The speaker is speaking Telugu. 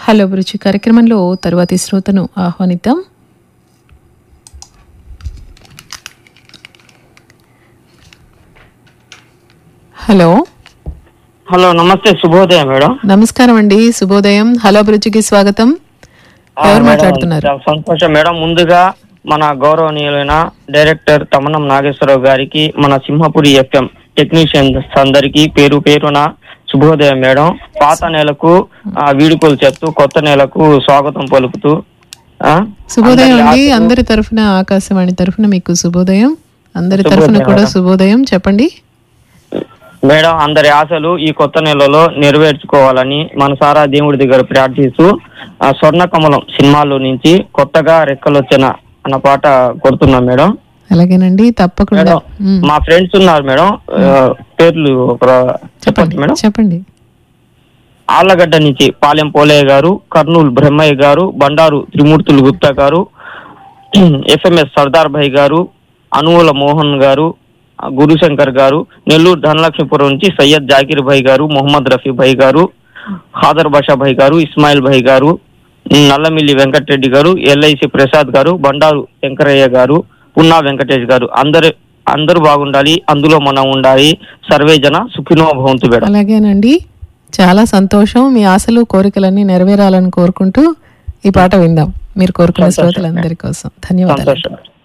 హలో అభిరుచి కార్యక్రమంలో తరువాతి శ్రోతను ఆహ్వానిద్దాం హలో హలో నమస్తే శుభోదయం మేడం నమస్కారం అండి శుభోదయం హలో అభిరుచికి స్వాగతం ఆ, ఎవరు మేడం, మాట్లాడుతున్నారు చాలా సంతోషం మేడం ముందుగా మన గౌరవనీయులైన డైరెక్టర్ తమనం నాగేశ్వరరావు గారికి మన సింహపురి ఎఫ్ఎం టెక్నీషియన్స్ అందరికి పేరు పేరున శుభోదయం మేడం పాత నెలకు ఆ, వీడుకోలు చెప్తూ కొత్త నెలకు స్వాగతం పలుకుతూ ఆ, శుభోదయం అందరి అండి ఆశలు- అందరి తరఫున ఆకాశవాణి తరఫున మీకు శుభోదయం అందరి తరఫున శుభోదయం కూడా మేడం. శుభోదయం చెప్పండి మేడం అందరి ఆశలు ఈ కొత్త నెలలో నెరవేర్చుకోవాలని మనసారా దేవుడి దగ్గర ప్రార్థిస్తూ ఆ స్వర్ణ కమలం సినిమాలో నుంచి కొత్తగా రెక్కలొచ్చిన అన్న పాట కొడుతున్నాం మేడం అలాగేనండి తప్పకుండా మేడం ఉమ్, మా ఫ్రెండ్స్ ఉన్నారు మేడం ఆ, పేర్లు ఒక చెప్పండి చెప్పండి మేడం చెప్పండి ఆళ్లగడ్డ నుంచి పాలెం పోలయ్య గారు కర్నూలు బ్రహ్మయ్య గారు బండారు త్రిమూర్తులు గుప్తా గారు ఎఫ్ఎంఎస్ సర్దార్ భాయ్ గారు అనువుల మోహన్ గారు ఆ, గురుశంకర్ గారు నెల్లూరు ధనలక్ష్మీపురం నుంచి సయ్యద్ జాకిర్ భాయ్ గారు మొహమ్మద్ రఫీ భాయ్ గారు ఖాదర్ బాషా భాయ్ గారు ఇస్మాయిల్ భాయ్ గారు నల్లమిల్లి వెంకటరెడ్డి గారు ఎల్ఐసి ప్రసాద్ గారు బండారు శంకరయ్య గారు పున్నా వెంకటేష్ గారు అందరు అందరూ బాగుండాలి అందులో మనం ఉండాలి సర్వేజన సుఖినో భవంతు మేడం అలాగేనండి చాలా సంతోషం మీ ఆశలు కోరికలన్నీ నెరవేరాలని కోరుకుంటూ ఈ పాట విందాం మీరు కోరుకున్న సంతోషం. శ్రోతలందరి కోసం ధన్యవాదాలు సంతోషం